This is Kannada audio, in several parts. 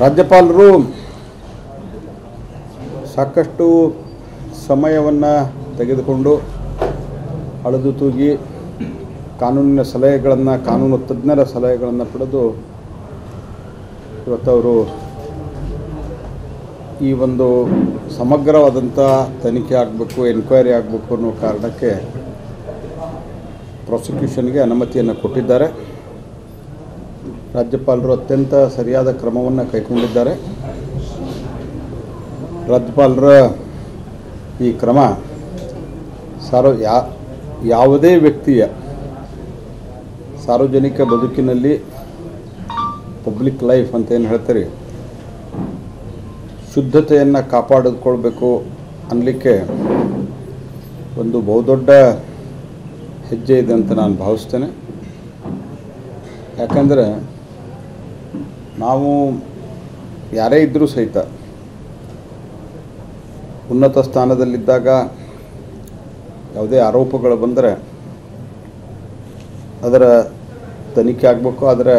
ರಾಜ್ಯಪಾಲರು ಸಾಕಷ್ಟು ಸಮಯವನ್ನು ತೆಗೆದುಕೊಂಡು ಅಳೆದು ತೂಗಿ ಕಾನೂನಿನ ಸಲಹೆಗಳನ್ನು ಕಾನೂನು ತಜ್ಞರ ಸಲಹೆಗಳನ್ನು ಪಡೆದು ಇವತ್ತವರು ಈ ಒಂದು ಸಮಗ್ರವಾದಂಥ ತನಿಖೆ ಆಗಬೇಕು ಎನ್ಕ್ವೈರಿ ಆಗಬೇಕು ಅನ್ನೋ ಕಾರಣಕ್ಕೆ ಪ್ರಾಸಿಕ್ಯೂಷನ್ಗೆ ಅನುಮತಿಯನ್ನು ಕೊಟ್ಟಿದ್ದಾರೆ ರಾಜ್ಯಪಾಲರು ಅತ್ಯಂತ ಸರಿಯಾದ ಕ್ರಮವನ್ನು ಕೈಗೊಂಡಿದ್ದಾರೆ ರಾಜ್ಯಪಾಲರ ಈ ಕ್ರಮ ಸಾರ್ವ ಯಾ ಯಾವುದೇ ವ್ಯಕ್ತಿಯ ಸಾರ್ವಜನಿಕ ಬದುಕಿನಲ್ಲಿ ಪಬ್ಲಿಕ್ ಲೈಫ್ ಅಂತ ಏನು ಹೇಳ್ತಾರೆ ಶುದ್ಧತೆಯನ್ನು ಕಾಪಾಡಿಕೊಳ್ಬೇಕು ಅನ್ನಲಿಕ್ಕೆ ಒಂದು ಬಹುದೊಡ್ಡ ಹೆಜ್ಜೆ ಇದೆ ಅಂತ ನಾನು ಭಾವಿಸ್ತೇನೆ ಯಾಕಂದರೆ ನಾವು ಯಾರೇ ಇದ್ದರೂ ಸಹಿತ ಉನ್ನತ ಸ್ಥಾನದಲ್ಲಿದ್ದಾಗ ಯಾವುದೇ ಆರೋಪಗಳು ಬಂದರೆ ಅದರ ತನಿಖೆ ಆಗಬೇಕು ಆದರೆ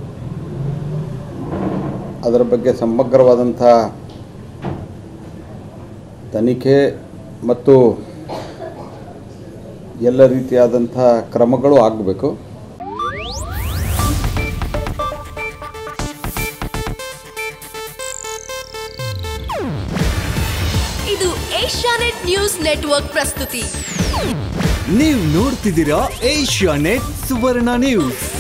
ಅದರ ಬಗ್ಗೆ ಸಮಗ್ರವಾದಂಥ ತನಿಖೆ ಮತ್ತು ಎಲ್ಲ ರೀತಿಯಾದಂಥ ಕ್ರಮಗಳು ಆಗಬೇಕು ಇದು ಏಷ್ಯಾನೆಟ್ ನ್ಯೂಸ್ ನೆಟ್ವರ್ಕ್ ಪ್ರಸ್ತುತಿ ನೀವು ನೋಡ್ತಿದ್ದೀರಾ ಏಷ್ಯಾ ನೆಟ್ ಸುವರ್ಣ ನ್ಯೂಸ್